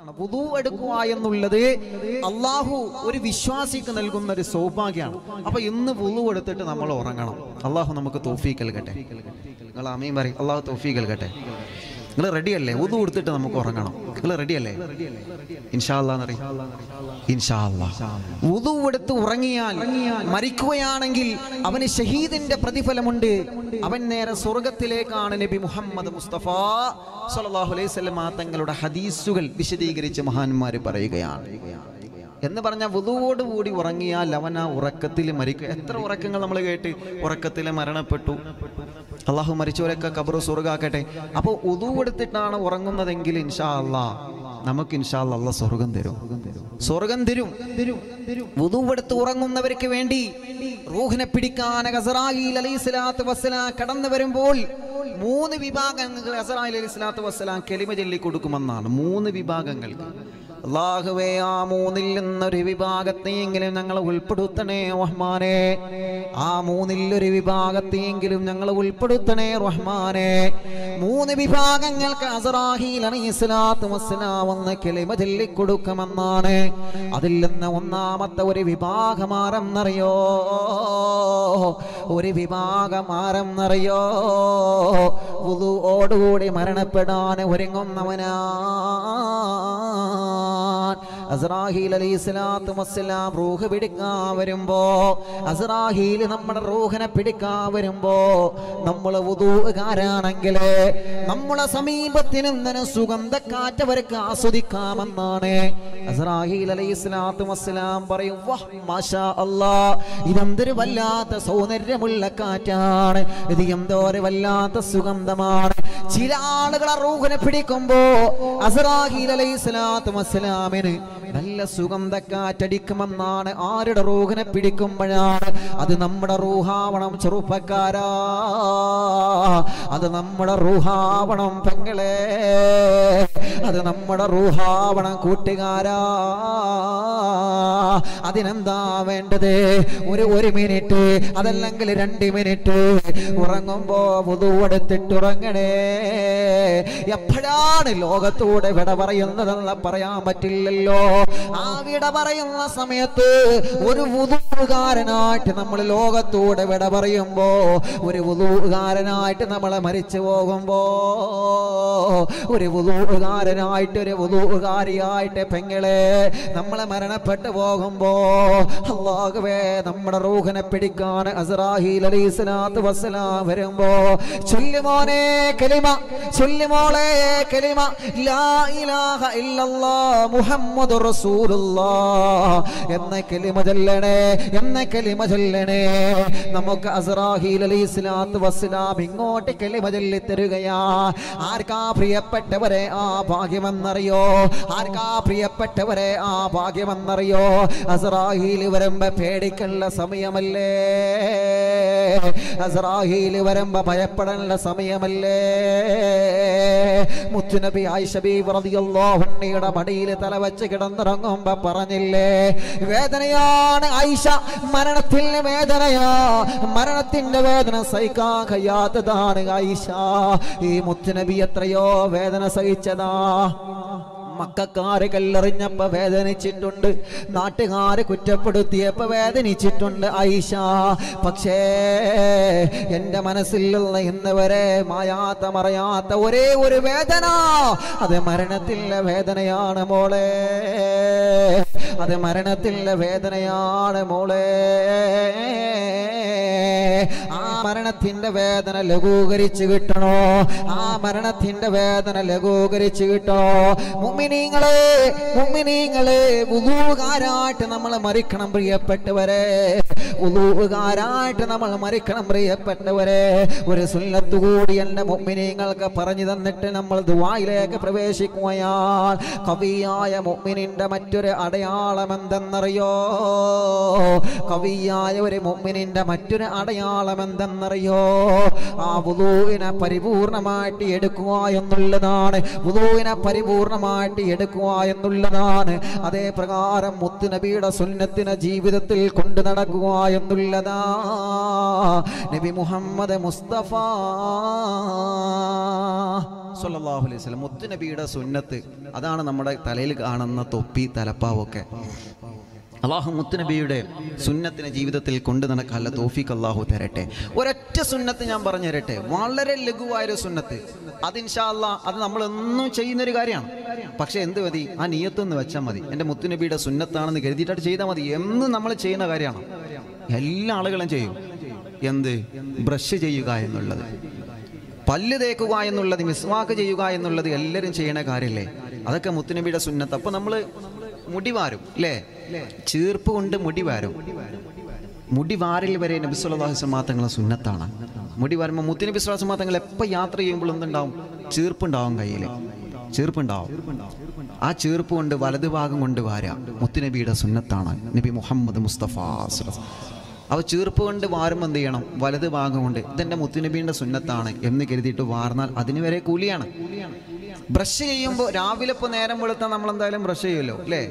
വുദു എടുക്കുക എന്നുള്ളത് അള്ളാഹു ഒരു വിശ്വാസിക്ക് നൽകുന്ന ഒരു സൗഭാഗ്യമാണ് അപ്പൊ ഇന്ന് വുദു എടുത്തിട്ട് നമ്മൾ ഉറങ്ങണം അള്ളാഹു നമുക്ക് തോഫീക്ക് നൽകട്ടെ നിങ്ങൾ അമീൻ പറയും അള്ളാഹു തോഫീക്ക് നൽകട്ടെ നിങ്ങൾ റെഡിയല്ലേ വുദു എടുത്തിട്ട് നമുക്ക് ഉറങ്ങണം നിങ്ങൾ റെഡിയല്ലേ ഇൻഷാല്ലാന്നറിയും ഇൻഷാല്ലാ വുദു എടുത്ത് ഉറങ്ങിയാൽ മരിക്കുകയാണെങ്കിൽ അവന് ഷഹീദിന്റെ പ്രതിഫലമുണ്ട് അവൻ നേരെ സ്വർഗത്തിലേക്കാണ് നബി മുഹമ്മദ് മുസ്തഫ സല്ലല്ലാഹു അലൈഹി വസല്ലം തങ്ങളുടെ ഹദീസുകൾ വിശദീകരിച്ച് മഹാന്മാർ പറയുകയാണ് എന്ന് പറഞ്ഞാൽ വുതുവോട് കൂടി ഉറങ്ങിയാൽ അവൻ ആ ഉറക്കത്തിൽ മരിക്കുക എത്ര ഉറക്കങ്ങൾ നമ്മൾ കേട്ട് ഉറക്കത്തിൽ മരണപ്പെട്ടു അള്ളാഹു മരിച്ചവരൊക്കെ കബറു സ്വർഗാക്കട്ടെ അപ്പോൾ ഉതു എടുത്തിട്ടാണ് ഉറങ്ങുന്നതെങ്കിൽ ഇൻഷാ അല്ലാ നമുക്ക് ഇൻഷാ അല്ലാ അള്ളാഹ് സ്വർഗം തരും സ്വർഗം തരും വുതുവെടുത്ത് ഉറങ്ങുന്നവർക്ക് വേണ്ടി റൂഹിനെ പിടിക്കാൻ ഗസറായിൽ അലൈഹി സ്വലാത്തു വസ്സലാം കടന്നു വരുമ്പോൾ മൂന്ന് വിഭാഗങ്ങൾ ഗസറായിൽ അലൈഹി സ്വലാത്തു വസ്സലാം കെളിമ ചൊല്ലി കൊടുക്കുമെന്നാണ് മൂന്ന് വിഭാഗങ്ങൾക്ക് അള്ളാഹുവേ ആ മൂന്നിൽ നിന്നൊരു വിഭാഗത്തെയെങ്കിലും ഞങ്ങൾ ഉൾപ്പെടുത്തണേ റഹ്മാനെ ആ മൂന്നിൽ ഒരു വിഭാഗത്തെയെങ്കിലും ഞങ്ങൾ ഉൾപ്പെടുത്തണേ റഹ്മാനെ മൂന്ന് വിഭാഗങ്ങൾക്ക് അസറാഹിൽ അലൈഹിസ്സലാത്തു വസ്സലാം ഒന്ന് കിളിമ ചൊല്ലിക്കൊടുക്കുമെന്നാണ് അതിൽ നിന്ന് ഒന്നാമത്തെ ഒരു വിഭാഗം ആരെന്നറിയോ ഒരു വിഭാഗം ആരെന്നറിയോ വുളുവോടുകൂടി മരണപ്പെടാൻ ഒരുങ്ങുന്നവനാ അസ്രാഹീൽ അലൈഹി സ്വലാത്തു വസ്സലാം റൂഹ് പിടിക്കാൻ വരുമ്പോ അസ്രാഹീൽ നമ്മുടെ റൂഹിനെ പിടിക്കാൻ വരുമ്പോ നമ്മൾ വുദൂകാരാണെങ്കിൽ നമ്മളെ സമീപത്തിൽ നിന്ന് സുഗന്ധക്കാറ്റ് അവർക്ക് ആസ്വദിക്കാമെന്നാണ് അസ്രാഹീൽ അലൈഹി സ്വലാത്തു വസ്സലാം പറയും വാഹ് മാഷാ അല്ലാ ഇതെന്തൊരു വല്ലാത്ത സൗന്ദര്യമുള്ള കാറ്റാണ് ഇത് എന്തോ ഒരു വല്ലാത്ത സുഗന്ധമാണ് ചില ആളുകളെ റൂഹിനെ പിടിക്കുമ്പോ അസ്രാഹീൽ അലൈഹി സ്വലാത്തു വസ്സലാമിന് നല്ല സുഗന്ധക്കാറ്റടിക്കുമെന്നാണ് ആരുടെ റൂഹിനെ പിടിക്കുമ്പോഴാണ് അത് നമ്മുടെ റൂഹാവണം ചെറുപ്പക്കാരാ അത് നമ്മുടെ റൂഹാവണം പെങ്ങളെ അത് നമ്മുടെ റൂഹാവണം കൂട്ടുകാരാ അതിനെന്താ വേണ്ടത് ഒരു ഒരു മിനിറ്റ് അതല്ലെങ്കിൽ രണ്ട് മിനിറ്റ് ഉറങ്ങുമ്പോ മുതുവെടുത്തിട്ട് ഉറങ്ങണേ എപ്പോഴാണ് ലോകത്തോടെ വിട പറയുന്നതെന്ന് പറയാൻ പറ്റില്ലല്ലോ ആ വിട പറയുന്ന സമയത്ത് ഒരു വുതുകാരനായിട്ട് നമ്മൾ ലോകത്തോടെ വിട പറയുമ്പോ ഒരു വുതുകാരനായിട്ട് നമ്മളെ മരിച്ചു പോകുമ്പോ ഒരു വുതുകാരനായിട്ട് ഒരു വുതുകാരിയായിട്ട് പെങ്ങളെ നമ്മളെ മരണപ്പെട്ടു പോകുമ്പോ അള്ളാഹുവേ നമ്മുടെ റൂഹിനെ പിടിക്കാൻ അസറാഹിൽ അലൈഹി സ്വലാത്തു വസ്സലാം വരുമ്പോ ചൊല്ലുമോനെ കലിമ ചൊല്ലുമോളെ കലിമ ലാ ഇലാഹ ഇല്ലല്ലാ മുഹമ്മദ് റസൂലുള്ളാ എന്ന കലിമ ചൊല്ലണേ എന്ന കലിമ ചൊല്ലണേ നമുക്ക് അസറാഹിൽ അലൈഹി സ്വലാത്തു വസ്സലാം ഇങ്ങോട്ട് കലിമ ചൊല്ലി തരുകയാ ആർക്കാ പ്രിയപ്പെട്ടവരെ ആ ഭാഗ്യമെന്നറിയോ ആർക്കാ പ്രിയപ്പെട്ടവരെ ആ ഭാഗ്യമെന്നറിയോ അസറാഹിൽ വരുമ്പോ പേടിക്കുള്ള സമയമല്ലേ അസറാഹിൽ വരുമ്പോ ഭയപ്പെടാനുള്ള സമയമല്ലേ മുത്തുനബി ആയിഷബി റളിയല്ലാഹുഅൻഹയുടെ മടിയിൽ തല വെച്ച് കിടന്നിറങ്ങുമ്പോ പറഞ്ഞില്ലേ വേദനയാണ് ആയിഷ മരണത്തിന്റെ വേദനയാ മരണത്തിന്റെ വേദന സഹിക്കാൻ കഴിയാത്തതാണ് ആയിഷ ഈ മുത്തുനബി എത്രയോ വേദന സഹിച്ചതാ മക്കാര് കല്ലെറിഞ്ഞപ്പോ വേദനിച്ചിട്ടുണ്ട് നാട്ടുകാര് കുറ്റപ്പെടുത്തിയപ്പോ വേദനിച്ചിട്ടുണ്ട് ഐഷ പക്ഷേ എൻ്റെ മനസ്സിലുള്ള ഇന്ന് വരെ മായാത്ത മറയാത്ത ഒരേ ഒരു വേദന അത് മരണത്തിലെ വേദനയാണ് മോളെ അത് മരണത്തിലെ വേദനയാണ് മോളെ ആ മരണത്തിന്റെ വേദന ലഘൂകരിച്ച് കിട്ടണോ ആ മരണത്തിന്റെ വേദന ലഘൂകരിച്ച് കിട്ടണോ മുമ്മിനീങ്ങളെ മുമ്മിനീങ്ങളെ ഉദൂകാരായിട്ട് നമ്മൾ മരിക്കണം പ്രിയപ്പെട്ടവരെ ഉദൂകാരായിട്ട് നമ്മൾ മരിക്കണം പ്രിയപ്പെട്ടവരെ ഒരു സുന്നത്ത് കൂടി എൻ്റെ മുമ്മിനീങ്ങൾക്ക് പറഞ്ഞു തന്നിട്ട് നമ്മൾ ദുവായിലേക്ക് പ്രവേശിക്കുകയാൽ കവിയായ മുമ്മിനിന്റെ മറ്റൊരു അടയാളം എന്തെന്നറിയോ കവിയായ ഒരു മുമ്മിനിന്റെ മറ്റൊരു അടയാളം എന്തെന്നറിയോ ആ വുദൂവിനെ പരിപൂർണമായിട്ട് എടുക്കുക എന്നുള്ളതാണ് വുദൂവിനെ പരിപൂർണമായിട്ട് എടുക്കുക എന്നുള്ളതാണ് അതേ പ്രകാരം മുത്തുനബിയുടെ സുന്നത്തിനെ ജീവിതത്തിൽ കൊണ്ടു നടക്കുക എന്നുള്ളതാ നബി മുഹമ്മദ് മുസ്തഫ സല്ലല്ലാഹു അലൈഹി വസല്ലം മുത്തുനബിയുടെ സുന്നത്ത് അതാണ് നമ്മുടെ തലയിൽ കാണുന്ന തൊപ്പി തലപ്പാവൊക്കെ അള്ളാഹു മുത്തുനബിയുടെ സുന്നത്തിനെ ജീവിതത്തിൽ കൊണ്ടു നടക്കാനുള്ള തോഫിക്ക് അള്ളാഹു തരട്ടെ ഒരൊറ്റ സുന്നത്ത് ഞാൻ പറഞ്ഞു തരട്ടെ വളരെ ലഘുവായൊരു സുന്നത്ത് അത് ഇൻഷാ അല്ലാ അത് നമ്മൾ എന്നും ചെയ്യുന്നൊരു കാര്യമാണ് പക്ഷെ എന്ത് മതി ആ നീയത്തൊന്ന് വെച്ചാൽ മതി എൻ്റെ മുത്തുനബിയുടെ സുന്നത്താണെന്ന് കരുതിയിട്ട് ചെയ്താൽ മതി എന്നും നമ്മൾ ചെയ്യുന്ന കാര്യമാണ് എല്ലാ ആളുകളും ചെയ്യും എന്ത് ബ്രഷ് ചെയ്യുക എന്നുള്ളത് പല്ല് തേക്കുക എന്നുള്ളത് മിസ്വാക്ക് ചെയ്യുക എന്നുള്ളത് എല്ലാവരും ചെയ്യണ കാര്യമല്ലേ അതൊക്കെ മുത്തുനബിയുടെ സുന്നത്ത് അപ്പൊ നമ്മൾ മുടി വാരും അല്ലേ ചീർപ്പ് കൊണ്ട് മുടി വാരും മുടി വാരൽ വരെ നബി സല്ലല്ലാഹു അലൈഹി മാത്തങ്ങളെ സുന്നത്താണ് മുടി വാരുമ്പോൾ മുത്തുനബി സ്വലാഹു മാത്തങ്ങൾ എപ്പോൾ യാത്ര ചെയ്യുമ്പോൾ എന്തുണ്ടാവും ചീർപ്പുണ്ടാവും കയ്യിൽ ചീർപ്പുണ്ടാവും ആ ചീർപ്പ് കൊണ്ട് വലത് ഭാഗം കൊണ്ട് വാരാം മുത്തുനബിയുടെ സുന്നത്താണ് നബി മുഹമ്മദ് മുസ്തഫ സ്വല്ലല്ലാഹു അലൈഹി വസല്ലം. അവ ചീർപ്പ് കൊണ്ട് വാരുമ്പോൾ എന്ത് ചെയ്യണം വലത് ഭാഗം കൊണ്ട് ഇതെന്റെ മുത്തുനബീന്റെ സുന്നത്താണ് എന്ന് കരുതിയിട്ട് വാർന്നാൽ അതിന് വരെ കൂലിയാണ് ബ്രഷ് ചെയ്യുമ്പോൾ രാവിലെ ഇപ്പോൾ നേരം വെളുത്താൽ നമ്മൾ എന്തായാലും ബ്രഷ് ചെയ്യുമല്ലോ അല്ലേ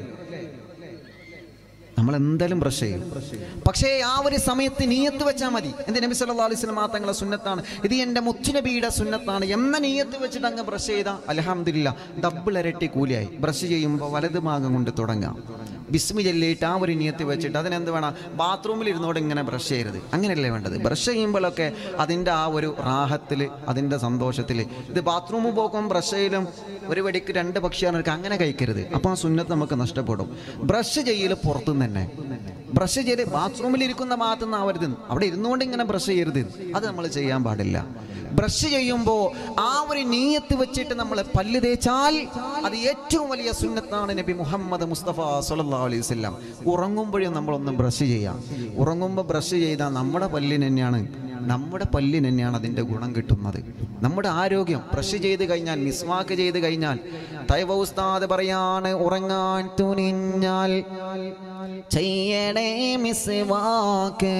നമ്മൾ എന്തായാലും ബ്രഷ് ചെയ്യും പക്ഷേ ആ ഒരു സമയത്ത് നീയത്ത് വെച്ചാൽ മതി എന്ത് നബി സല്ലല്ലാഹു അലൈഹി വസല്ലം തങ്ങളെ സുന്നത്താണ് ഇത് എൻ്റെ മുത്തുനബിയുടെ സുന്നത്താണ് എന്ന നീയത്ത് വെച്ചിട്ട് അങ്ങ് ബ്രഷ് ചെയ്താൽ അലഹമില്ല ഡബിൾ ഇരട്ടി കൂലിയായി ബ്രഷ് ചെയ്യുമ്പോൾ വലത് ഭാഗം കൊണ്ട് തുടങ്ങാം ബിസ്മി ചൊല്ലിയിട്ട് ആ ഒരു നീയത്ത് വെച്ചിട്ട് അതിനെന്ത് വേണം ബാത്റൂമിൽ ഇരുന്നോട് ഇങ്ങനെ ബ്രഷ് ചെയ്യരുത് അങ്ങനെയല്ലേ വേണ്ടത് ബ്രഷ് ചെയ്യുമ്പോഴൊക്കെ അതിൻ്റെ ആ ഒരു റാഹത്തിൽ അതിൻ്റെ സന്തോഷത്തിൽ ഇത് ബാത്റൂമിൽ പോകുമ്പോൾ ബ്രഷ് ചെയ്യലും ഒരു വെടിക്ക് രണ്ട് പക്ഷിയാണ് അങ്ങനെ കഴിക്കരുത് അപ്പോൾ ആ സുന്നത്ത് നമുക്ക് നഷ്ടപ്പെടും ബ്രഷ് ചെയ്യൽ പുറത്തുനിന്ന് തന്നെ ബ്രഷ് ചെയ്ത് ബാത്റൂമിൽ ഇരിക്കുന്ന ഭാഗത്തു നിന്ന് ആവരുത് അവിടെ ഇരുന്നുകൊണ്ട് ഇങ്ങനെ ബ്രഷ് ചെയ്യരുത് അത് നമ്മൾ ചെയ്യാൻ പാടില്ല ബ്രഷ് ചെയ്യുമ്പോൾ ആ ഒരു നീയത്ത് വെച്ചിട്ട് നമ്മൾ പല്ല് തേച്ചാൽ അത് ഏറ്റവും വലിയ സുന്നത്താണ് നബി മുഹമ്മദ് മുസ്തഫ സല്ലല്ലാഹു അലൈഹി വസല്ലം ഉറങ്ങുമ്പോഴും നമ്മളൊന്ന് ബ്രഷ് ചെയ്യാം ഉറങ്ങുമ്പോൾ ബ്രഷ് ചെയ്താൽ നമ്മുടെ പല്ലിന് തന്നെയാണ് നമ്മുടെ പല്ലിന് തന്നെയാണ് അതിൻ്റെ ഗുണം കിട്ടുന്നത് നമ്മുടെ ആരോഗ്യം ബ്രഷ് ചെയ്ത് കഴിഞ്ഞാൽ മിസ്വാക്ക് ചെയ്ത് കഴിഞ്ഞാൽ തൈവ ഉസ്താദ് പറയാണ് ഉറങ്ങാൻ തുനിഞ്ഞാൽ ചെയ്യണേ മിസ്വാക്ക്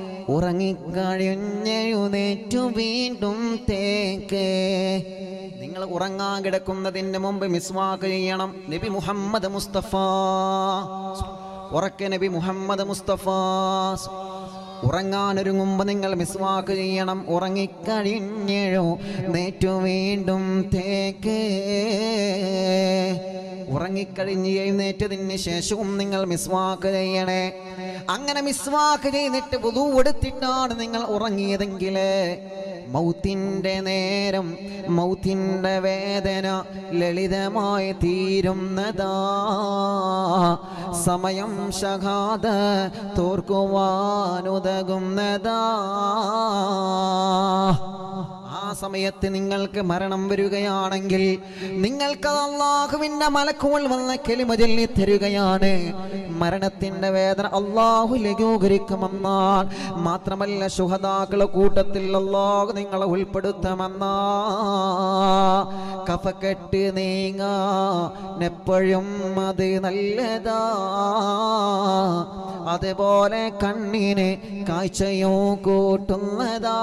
ഉറങ്ങിക്കഴിഞ്ഞെഴുന്നേറ്റു വീണ്ടും തേക്ക് നിങ്ങൾ ഉറങ്ങാൻ കിടക്കുന്നതിന് മുമ്പ് മിസ്വാക്ക് ചെയ്യണം നബി മുഹമ്മദ് മുസ്തഫ ഉറക്കെ നബി മുഹമ്മദ് മുസ്തഫ ഉറങ്ങാനൊരുങ്ങുമ്പോൾ നിങ്ങൾ മിസ്വാക്ക് ചെയ്യണം ഉറങ്ങിക്കഴിഞ്ഞഴോ നേറ്റു വീണ്ടും തേക്ക് ഉറങ്ങിക്കഴിഞ്ഞ് എഴുന്നേറ്റതിന് ശേഷവും നിങ്ങൾ മിസ്വാക്ക് ചെയ്യണേ അങ്ങനെ മിസ്വാക്ക് ചെയ്തിട്ട് പുതു എടുത്തിട്ടാണ് നിങ്ങൾ ഉറങ്ങിയതെങ്കിൽ മൗത്തിൻ്റെ നേരം മൗത്തിൻ്റെ വേദന ലളിതമായി തീരുന്നതാ സമയം ശകാത തോർക്കുവാനുതകുന്നതാ ആ സമയത്ത് നിങ്ങൾക്ക് മരണം വരികയാണെങ്കിൽ നിങ്ങൾക്ക് അള്ളാഹുവിന്റെ മലക്കുകൾ വന്ന കെളിമ ചൊല്ലി തരികയാണ് മരണത്തിന്റെ വേദന അള്ളാഹു ലഘൂകരിക്കുമെന്നാൽ മാത്രമല്ല ശുഹതാക്കളെ കൂട്ടത്തിൽ അള്ളാഹു നിങ്ങളെ ഉൾപ്പെടുത്തുമെന്നാ കഫക്കെട്ട് നീങ്ങാൻ എപ്പോഴും അത് നല്ലതാ അതുപോലെ കണ്ണിന് കാഴ്ചയോ കൂട്ടുന്നതാ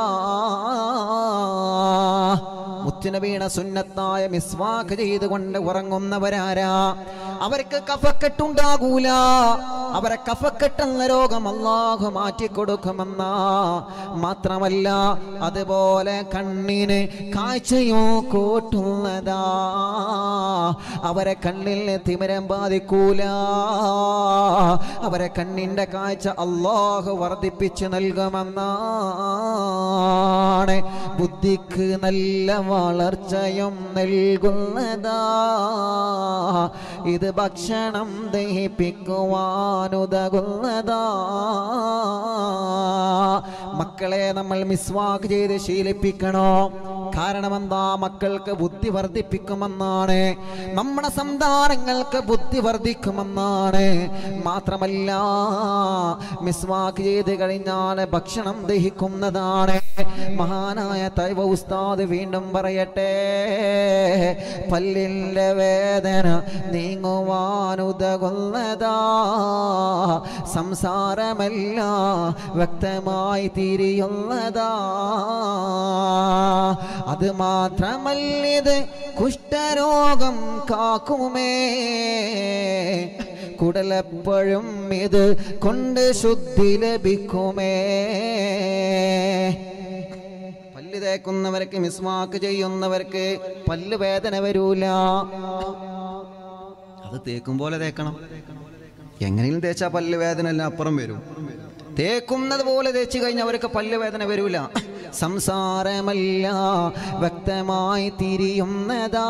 മുത്തുനബീണ സുന്നത്തായ മിസ്വാക്ക് ചെയ്തുകൊണ്ട് ഉറങ്ങുന്നവരാരാ അവർക്ക് കഫക്കെട്ടുണ്ടാകൂല അവരെ കഫക്കെട്ടെന്ന രോഗം അള്ളാഹു മാറ്റിക്കൊടുക്കുമെന്ന മാത്രമല്ല അതുപോലെ കണ്ണിന് കാഴ്ചയോ കൂട്ടുന്നതാ അവരെ കണ്ണിൽ തിമിരം ബാധിക്കൂല അവരെ കണ്ണിന്റെ കാഴ്ച അള്ളാഹു വർദ്ധിപ്പിച്ചു നൽകുമെന്നാണ് ബുദ്ധിക്ക് നല്ല വളർച്ചയും നൽകുന്നതാ ഇത് ഭക്ഷണം ദഹിപ്പിക്കുവാനുതകുന്നതാ മക്കളെ നമ്മൾ മിസ്വാക്ക് ചെയ്ത് ശീലിപ്പിക്കണോ കാരണം എന്താ മക്കൾക്ക് ബുദ്ധി വർദ്ധിപ്പിക്കുമെന്നാണ് നമ്മുടെ സന്താനങ്ങൾക്ക് ബുദ്ധി വർദ്ധിക്കുമെന്നാണ് മാത്രമല്ല മിസ്വാക്ക് ചെയ്ത് കഴിഞ്ഞാൽ ഭക്ഷണം ദഹിക്കുന്നതാണ് മഹാനായ തൈവ ഉസ്താദ് വീണ്ടും പറയട്ടെ പല്ലിൻ്റെ വേദന നീങ്ങുവാനുതകുന്നതാ സംസാരമല്ല വ്യക്തമായി തിരിയുന്നതാ അത് മാത്രമല്ലിത് കുഷ്ഠരോഗം കാക്കുമേ കുടലെപ്പോഴും ഇത് കൊണ്ട് ശുദ്ധി ലഭിക്കുമേ പല്ല് തേക്കുന്നവർക്ക് മിസ്വാക്ക് ചെയ്യുന്നവർക്ക് പല്ല് വേദന വരൂല അത് തേക്കും പോലെ തേക്കണം എങ്ങനെയും തേച്ചാ പല്ല് വേദന എല്ലാം അപ്പുറം വരും തേക്കുന്നത് പോലെ തേച്ച് കഴിഞ്ഞാൽ അവർക്ക് പല്ല് വേദന വരൂല സംസാരമല്ല വ്യക്തമായി തിരിയുന്നതാ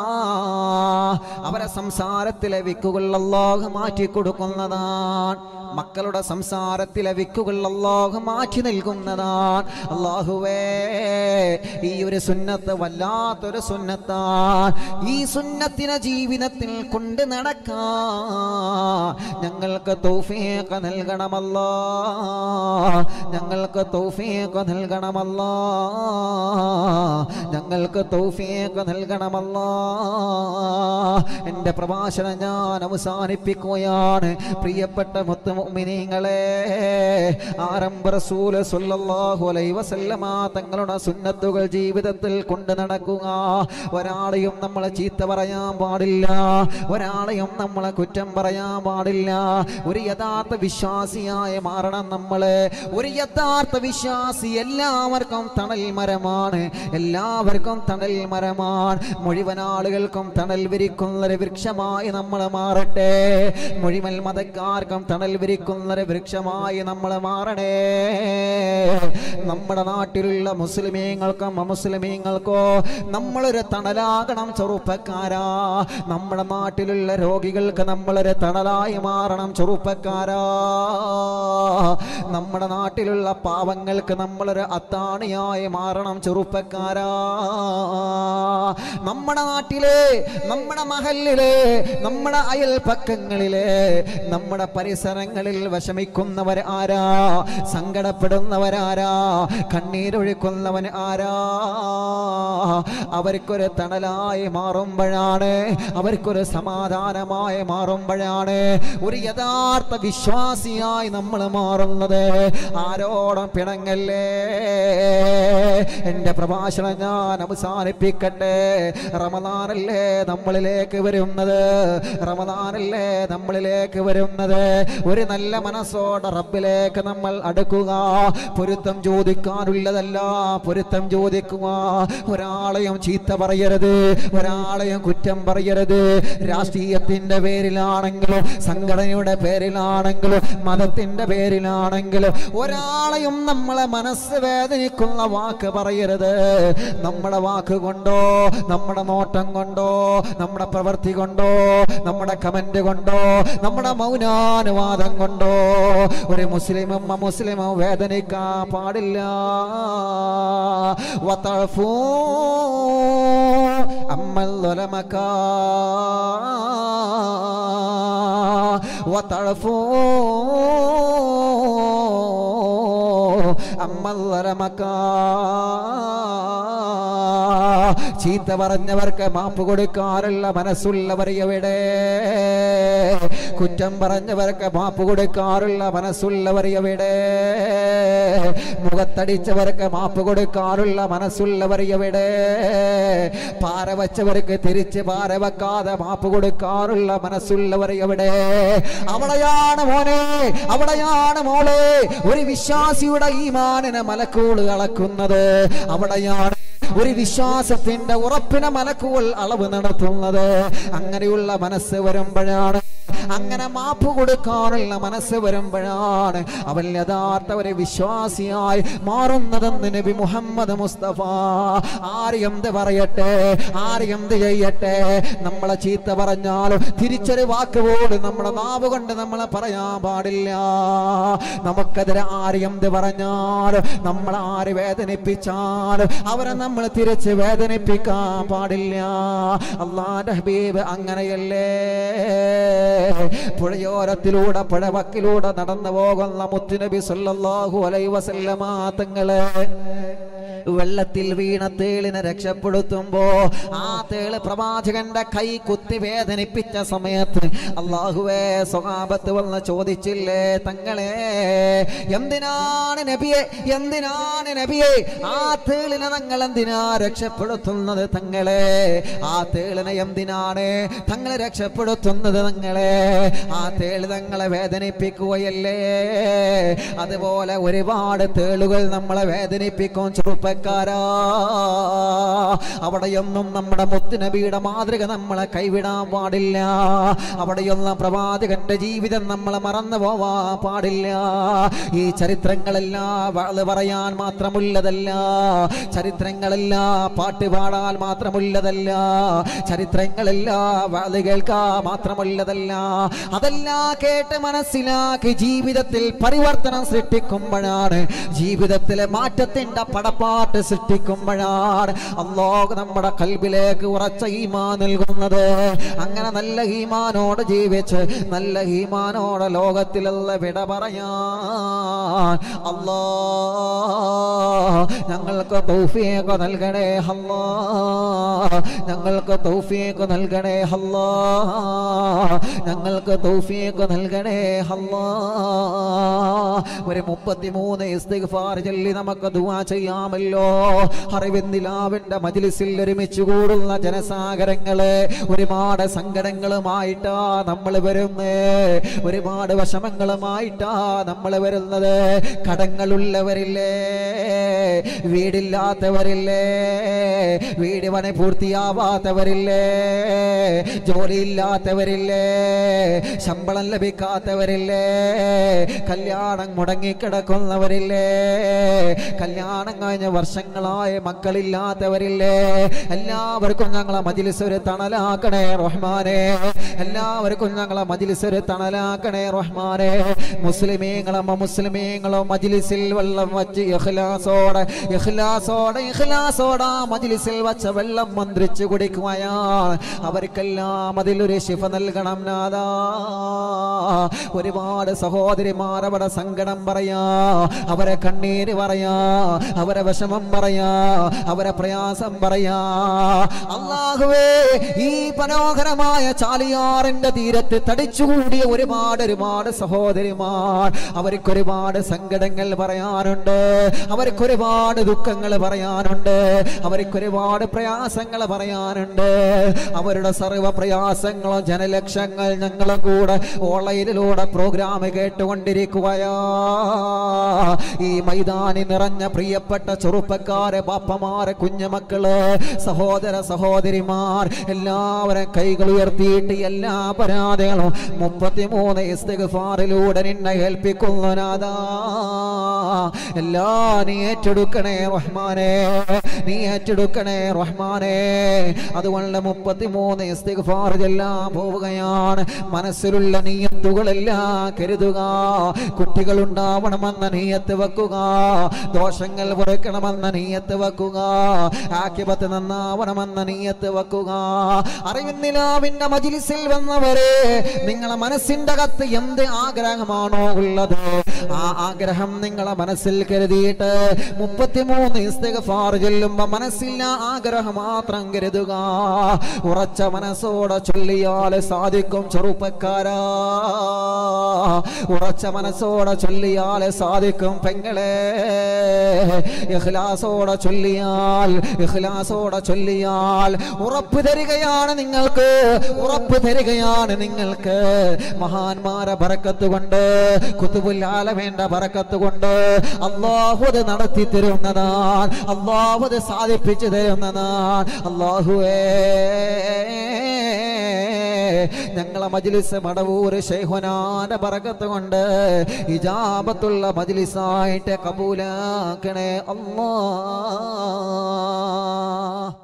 അവരെ സംസാരത്തിലെ വിക്കുകൾ അല്ലാഹ് മാറ്റി കൊടുക്കുന്നതാണ് മക്കളുടെ സംസാരത്തിലെ വിക്കുകൾ അല്ലാഹ് മാറ്റി നൽകുന്നതാണ് അള്ളാഹുവേ ഈ ഒരു സുന്നത്ത് വല്ലാത്തൊരു സുന്നത്താണ് ഈ സുന്നത്തിനെ ജീവിതത്തിൽ കൊണ്ട് നടക്കാൻ ഞങ്ങൾക്ക് തൗഫീഖ് നൽകണമല്ലോ ഞങ്ങൾക്ക് തൗഫീഖ് നൽകണമല്ലോ ഞങ്ങൾക്ക് തൗഫീഖ് നൽകണമല്ലോ എൻ്റെ പ്രഭാഷണം ഞാൻ അവസാനിപ്പിക്കുകയാണ് പ്രിയപ്പെട്ട മുത്തുമിനിങ്ങളെ ആരംഭ റസൂല് സ്വല്ലല്ലാഹു അലൈഹി വസല്ലമ തങ്ങളുടെ സുന്നത്തുകൾ ജീവിതത്തിൽ കൊണ്ട് നടക്കുക ഒരാളെയും നമ്മളെ ചീത്ത പറയാൻ പാടില്ല ഒരാളെയും നമ്മളെ കുറ്റം പറയാൻ പാടില്ല ഒരു യഥാർത്ഥ വിശ്വാസിയായി മാറണം നമ്മള് ഒരു യഥാർത്ഥ വിശ്വാസി എല്ലാവർക്കും തണൽ മരമാണ് എല്ലാവർക്കും തണൽ മരമാണ് മുഴുവൻ ആളുകൾക്കും തണൽ വിരിക്കുന്നൊരു വൃക്ഷമായി നമ്മൾ മാറട്ടെ മുഴുവൻ മതക്കാർക്കും തണൽ വിരിക്കുന്നൊരു വൃക്ഷമായി നമ്മൾ മാറണേ നമ്മുടെ നാട്ടിലുള്ള മുസ്ലിമീങ്ങൾക്കും അമുസ്ലിമീങ്ങൾക്കോ നമ്മളൊരു തണലാകണം ചെറുപ്പക്കാരാ നമ്മുടെ നാട്ടിലുള്ള രോഗികൾക്ക് നമ്മളൊരു തണലായി മാറണം ചെറുപ്പക്കാരാ നമ്മുടെ നാട്ടിലുള്ള പാവങ്ങൾക്ക് നമ്മളൊരു അത്താണിയായി മാറണം ചെറുപ്പക്കാരാ നമ്മുടെ നാട്ടിലെ നമ്മുടെ മഹലിലെ നമ്മുടെ അയൽപക്കങ്ങളിലെ നമ്മുടെ പരിസരങ്ങളിൽ വിഷമിക്കുന്നവർ ആരാ സങ്കടപ്പെടുന്നവരാരാ കണ്ണീരൊഴുക്കുന്നവൻ ആരാ അവർക്കൊരു തണലായി മാറുമ്പോഴാണ് അവർക്കൊരു സമാധാനമായി മാറുമ്പോഴാണ് ഒരു യഥാർത്ഥ വിശ്വാസിയായി നമ്മൾ മാറുന്നത് ആരോടും പിണങ്ങല്ലേ എൻ്റെ പ്രഭാഷണം ഞാൻ അവസാനിപ്പിക്കട്ടെ റമദാനല്ലേ നമ്മളിലേക്ക് വരുന്നത് റമദാനല്ലേ നമ്മളിലേക്ക് വരുന്നത് ഒരു നല്ല മനസ്സോടെ റബ്ബിലേക്ക് നമ്മൾ അടുക്കുക പൊരുത്തം ചോദിക്കാനുള്ളതല്ല പൊരുത്തം ചോദിക്കുക ഒരാളെയും ചീത്ത പറയരുത് ഒരാളെയും കുറ്റം പറയരുത് രാഷ്ട്രീയത്തിന്റെ പേരിലാണെങ്കിലും സംഘടനയുടെ പേരിലാണെങ്കിലും മതത്തിന്റെ പേരിലാണെങ്കിലും ഒരാളെയും നമ്മളെ മനസ്സ് വേദനിക്കുന്ന വാക്ക് പറയരുത് നമ്മുടെ വാക്ക് കൊണ്ടോ നമ്മുടെ നോട്ടം കൊണ്ടോ നമ്മുടെ പ്രവൃത്തി കൊണ്ടോ നമ്മുടെ കമന്റ് കൊണ്ടോ നമ്മുടെ മൗനാനുവാദം കൊണ്ടോ ഒരു മുസ്ലിമും അമുസ്ലിമും വേദനിക്കാൻ പാടില്ല വതഅഫൂ അമ്മൽ ظلمك وتعفو അമ്മൽ ظلمك ചീത്ത പറഞ്ഞവർക്ക് മാപ്പ് കൊടുക്കാറുള്ള മനസ്സുള്ളവർ എവിടെ കുറ്റം പറഞ്ഞവർക്ക് മാപ്പ് കൊടുക്കാറുള്ള മനസ്സുള്ളവർ എവിടെ മുഖത്തടിച്ചവർക്ക് മാപ്പ് കൊടുക്കാറുള്ള മനസ്സുള്ളവർ എവിടെ പാര വച്ചവർക്ക് തിരിച്ച് പാര വെക്കാതെ മാപ്പ് കൊടുക്കാറുള്ള മനസ്സുള്ളവർ എവിടെ അവിടെയാണ് മോനെ അവിടെയാണ് മോളെ ഒരു വിശ്വാസിയുടെ ഈമാനിനെ മലക്കൂള് അളക്കുന്നത് അവിടെയാണ് ഒരു വിശ്വാസത്തിന്റെ ഉറപ്പിനെ മലക്കുകൾ അളവ് നടത്തുന്നത് അങ്ങനെയുള്ള മനസ്സ് വരുമ്പോഴാണ് അങ്ങനെ മാപ്പ് കൊടുക്കാനുള്ള മനസ്സ് വരുമ്പോഴാണ് അവൻ യഥാർത്ഥ ഒരു വിശ്വാസിയായി മാറുന്നതെന്ന് നബി മുഹമ്മദ് മുസ്തഫ ആര് എന്ത് പറയട്ടെ ആര് എന്ത് ചെയ്യട്ടെ നമ്മളെ ചീത്ത പറഞ്ഞാലും തിരിച്ചൊരു വാക്ക് പോലും നമ്മുടെ നാവ് കൊണ്ട് നമ്മളെ പറയാൻ പാടില്ല നമുക്കെതിരെ ആര് എന്ത് പറഞ്ഞാലും നമ്മൾ ആര് വേദനിപ്പിച്ചാലും അവരെ നമ്മൾ തിരിച്ച് വേദനിപ്പിക്കാൻ പാടില്ല അള്ളാന്റെ ഹബീബ് അങ്ങനെയല്ലേ പുഴയോരത്തിലൂടെ പുഴവക്കിലൂടെ നടന്നു പോകുന്ന മുത്തുനബി സല്ലല്ലാഹു അലൈഹി വസല്ലമ തങ്ങളെ വെള്ളത്തിൽ വീണ തേളിനെ രക്ഷപ്പെടുത്തുമ്പോ ആ തേള് പ്രവാചകന്റെ കൈ കുത്തി വേദനിപ്പിച്ച സമയത്ത് അള്ളാഹുവേ സ്വഹാബത്ത് വന്ന് ചോദിച്ചില്ലേ തങ്ങളെ എന്തിനാണ് നബിയെ എന്തിനാണ് നബിയെ ആ തേളിനെ തങ്ങൾ എന്തിനാ രക്ഷപ്പെടുത്തുന്നത് തങ്ങളെ ആ തേളിനെ എന്തിനാണ് തങ്ങളെ രക്ഷപ്പെടുത്തുന്നത് തങ്ങളെ ആ തേള് തങ്ങളെ വേദനിപ്പിക്കുകയല്ലേ അതുപോലെ ഒരുപാട് തേളുകൾ നമ്മളെ വേദനിപ്പിക്കും ചെറുപ്പ ചെറുപ്പക്കാരാ അവിടെയൊന്നും നമ്മുടെ മുത്തുനബിയുടെ മാതൃക നമ്മളെ കൈവിടാൻ പാടില്ല അവിടെയൊന്നും പ്രവാചകന്റെ ജീവിതം നമ്മളെ മറന്നു പോവാൻ പാടില്ല ഈ ചരിത്രങ്ങളെല്ലാം വാള് പറയാൻ മാത്രമുള്ളതല്ല ചരിത്രങ്ങളെല്ലാം പാട്ട് പാടാൻ മാത്രമുള്ളതല്ല ചരിത്രങ്ങളെല്ലാം വാള് കേൾക്കാൻ മാത്രമുള്ളതല്ല അതെല്ലാം കേട്ട് മനസ്സിലാക്കി ജീവിതത്തിൽ പരിവർത്തനം സൃഷ്ടിക്കുമ്പോഴാണ് ജീവിതത്തിലെ മാറ്റത്തിന്റെ പടപ്പാട്ട് സൃഷ്ടിക്കുമ്പോഴാണ് അള്ളാഹ് നമ്മുടെ കൽബിലേക്ക് ഉറച്ച ഈമാ നൽകുന്നത് അങ്ങനെ നല്ല ഈമാനോട് ജീവിച്ച് നല്ല ഈമാനോടെ ലോകത്തിലുള്ള വിട പറയാൻ അല്ലാ ഞങ്ങൾക്ക് തൗഫീഖ് നൽകണേ അല്ലാ ഞങ്ങൾക്ക് തൗഫീഖ് നൽകണേ അല്ലാ ഞങ്ങൾക്ക് തൗഫീഖ് നൽകണേ അല്ലാ ഒരു മുപ്പത്തിമൂന്ന് ഇസ്തിഗ്ഫാർ ചൊല്ലി നമുക്ക് ദുആ ചെയ്യാമല്ലോ അറിവിന്ദിലാവിന്റെ മജ്ലിസിൽ ഒരുമിച്ച് കൂടുന്ന ജനസാഗരങ്ങള് ഒരുപാട് സങ്കടങ്ങളുമായിട്ടാ നമ്മൾ വരുന്നേ ഒരുപാട് വിഷമങ്ങളുമായിട്ടാ നമ്മൾ വരുന്നത് കടങ്ങളുള്ളവരില്ലേ വീടില്ലാത്തവരില്ലേ വീട് പണി പൂർത്തിയാവാത്തവരില്ലേ ജോലിയില്ലാത്തവരില്ലേ ശമ്പളം ലഭിക്കാത്തവരില്ലേ കല്യാണം മുടങ്ങിക്കിടക്കുന്നവരില്ലേ കല്യാണം കഴിഞ്ഞ വർഷങ്ങളായ മക്കളില്ലാത്തവരില്ലേ എല്ലാവർക്കും ഞങ്ങളെ മജിലിസ് ഒരു തണലാക്കണേ റഹ്മാനെ എല്ലാവർക്കും ഞങ്ങളെ മജിലിസ് ഒരു തണലാക്കണേ റഹ്മാനെ മുസ്ലിമീങ്ങളും മുസ്ലിമീങ്ങളും മജിലിസിൽ വെള്ളം വച്ച് ഇഖ്ലാസോടെ ഇഖ്ലാസോടെ ഇഖ്ലാസോടെ ആ മജിലിസിൽ വച്ച വെള്ളം മന്ത്രിച്ചു കുടിക്കുകയാണ് അവർക്കെല്ലാം അതിലൊരു ശിഫ നൽകണം നാദാ ഒരുപാട് സഹോദരിമാർ അവിടെ സങ്കടം പറയാ അവരെ കണ്ണീര് പറയാ അവരെ വിഷമം പറയാ അവരെ പ്രയാസം പറയാ അള്ളാഹുവേ ഈ മനോഹരമായ ചാലിയാറിന്റെ തീരത്ത് തടിച്ചുകൂടിയ ഒരുപാട് ഒരുപാട് സഹോദരിമാർ അവർക്ക് ഒരുപാട് സങ്കടങ്ങൾ പറയാനുണ്ട് അവർക്ക് ഒരുപാട് ദുഃഖങ്ങൾ പറയാനുണ്ട് അവർക്ക് ഒരുപാട് പ്രയാസങ്ങൾ പറയാനുണ്ട് അവരുടെ സർവ്വ പ്രയാസങ്ങളും ജനലക്ഷങ്ങൾ ഞങ്ങളും കൂടെ ഓൺലൈനിലൂടെ പ്രോഗ്രാം കേട്ടുകൊണ്ടിരിക്കുകയാ ഈ മൈതാനി നിറഞ്ഞ പ്രിയപ്പെട്ട ചെറുപ്പക്കാരെ ബാപ്പമാരെ കുഞ്ഞുമക്കള് സഹോദര സഹോദരിമാർ എല്ലാവരും കൈകൾ ഉയർത്തിയിട്ട് എല്ലാ പരാതികളും മുപ്പത്തിമൂന്ന് ഇസ്തിഗ്ഫാറിലൂടെ നിന്നെ ഏൽപ്പിക്കുന്നു നാദാ എല്ലാ നീ ഏറ്റെടുക്കണേ റഹ്മാനെ നീ ഏറ്റെടുക്കണേ റഹ്മാനെ അതുകൊണ്ട് മുപ്പത്തിമൂന്ന് ഇസ്തിഗ്ഫാർ ചെല്ലാൻ പോവുകയാണ് മനസ്സിലുള്ള നീയത്തുകളെല്ലാം കരുതുക കുട്ടികൾ ഉണ്ടാവണമെന്ന നീയത്ത് വെക്കുക ദോഷങ്ങൾ പൊറുക്കണമെന്ന നീയത്ത് വെക്കുക ആക്കിപത്ത് നന്നാവണമെന്ന നീയത്ത് വെക്കുക അറിവിന്നിലാവിന്റെ മജിലിസിൽ വന്നവരെ നിങ്ങളെ മനസ്സിന്റെ അകത്ത് എന്ത് ആഗ്രഹമാണോ ഉള്ളത് ആ ആഗ്രഹം നിങ്ങളെ മനസ്സിൽ കരുതിയിട്ട് മുപ്പത്തിമൂന്ന് ഇസ്തിഗ്ഫാർ ചൊല്ലുമ്പോ മനസ്സില്ല ആഗ്രഹം മാത്രം കരുതുക ഉറച്ച മനസ്സോടെ ചൊല്ലിയാൽ സാധിക്കും ചെറുപ്പക്കാരാ ഉറച്ച മനസ്സോടെ ചൊല്ലിയാൽ സാധിക്കും പെങ്ങളെ ഇഖ്ലാസോടെ ചൊല്ലിയാൽ ഇഖ്ലാസോടെ ചൊല്ലിയാൽ ഉറപ്പ് തരികയാണ് നിങ്ങൾക്ക് ഉറപ്പ് തരികയാണ് നിങ്ങൾക്ക് മഹാന്മാരെ ബറക്കത്ത് കൊണ്ട് കുത്തുബുല്ലാലമേണ്ട ബറക്കത്ത് കൊണ്ട് അള്ളാഹു അത് നടത്തി തരുന്നതാണ് അള്ളാഹു അത് സാധിപ്പിച്ചു തരുന്നതാണ് അള്ളാഹുവേ ഞങ്ങളെ മജ്ലിസ് മടവൂർ ഷെയ്ഹുനാന്റെ ബറക്കത്ത് കൊണ്ട് ഇജാബത്തുള്ള മജ്ലിസായിട്ട് കബൂലാക്കണേ അല്ലാ